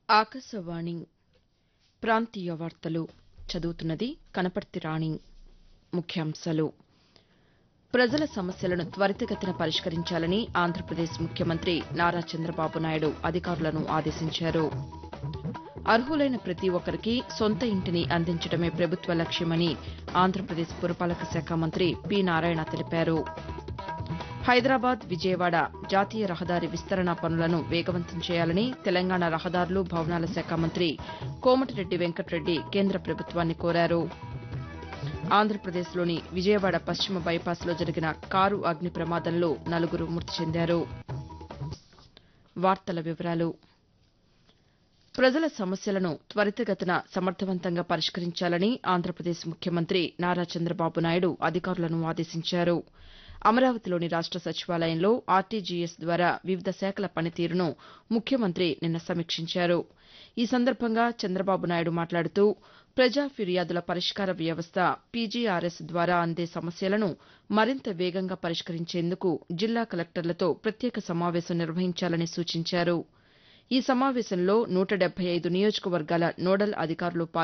ఆకాశవాణి ప్రాంతీయ వార్తలు చదువుతున్నది కనపర్తి రాణి ముఖ్యాంశాలు ప్రజల సమస్యలను త్వరితగతిన పరిష్కరించాలని ఆంధ్రప్రదేశ్ ముఖ్యమంత్రి నారా చంద్రబాబు నాయుడు అధికారులను ఆదేశించారు అర్హులైన ప్రతి ఒక్కరికి సొంత ఇంటిని అందించడమే ప్రభుత్వ లక్ష్యమని ఆంధ్రప్రదేశ్ పురపాలక శాఖ మంత్రి పి నారాయణ తెలిపారు హైదరాబాద్ విజయవాడ జాతీయ రహదారి విస్తరణ పనులను వేగవంతం చేయాలని తెలంగాణ రహదారులు భవనాల శాఖ మంత్రి కోమటిరెడ్డి వెంకటరెడ్డి కేంద్ర ప్రభుత్వాన్ని కోరారు ఆంధ్రప్రదేశ్లోని విజయవాడ పశ్చిమ బైపాస్లో జరిగిన కారు అగ్ని ప్రమాదంలో నలుగురు మృతి చెందారు ప్రజల సమస్యలను త్వరితగతిన సమర్దవంతంగా పరిష్కరించాలని ఆంధ్రప్రదేశ్ ముఖ్యమంత్రి నారా చంద్రబాబు నాయుడు అధికారులను ఆదేశించారు అమరావతిలోని రాష్ట సచివాలయంలో ఆర్టీజీఎస్ ద్వారా వివిధ శాఖల పనితీరును ముఖ్యమంత్రి నిన్న సమీక్షించారు ఈ సందర్భంగా చంద్రబాబు నాయుడు మాట్లాడుతూ ప్రజా ఫిర్యాదుల పరిష్కార వ్యవస్థ పీజీఆర్ఎస్ ద్వారా అందే సమస్యలను మరింత వేగంగా పరిష్కరించేందుకు జిల్లా కలెక్టర్లతో ప్రత్యేక సమావేశం నిర్వహించాలని సూచించారు ఈ సమావేశంలో నూట డెబ్బై ఐదు నియోజకవర్గాల నోడల్ అధికారులు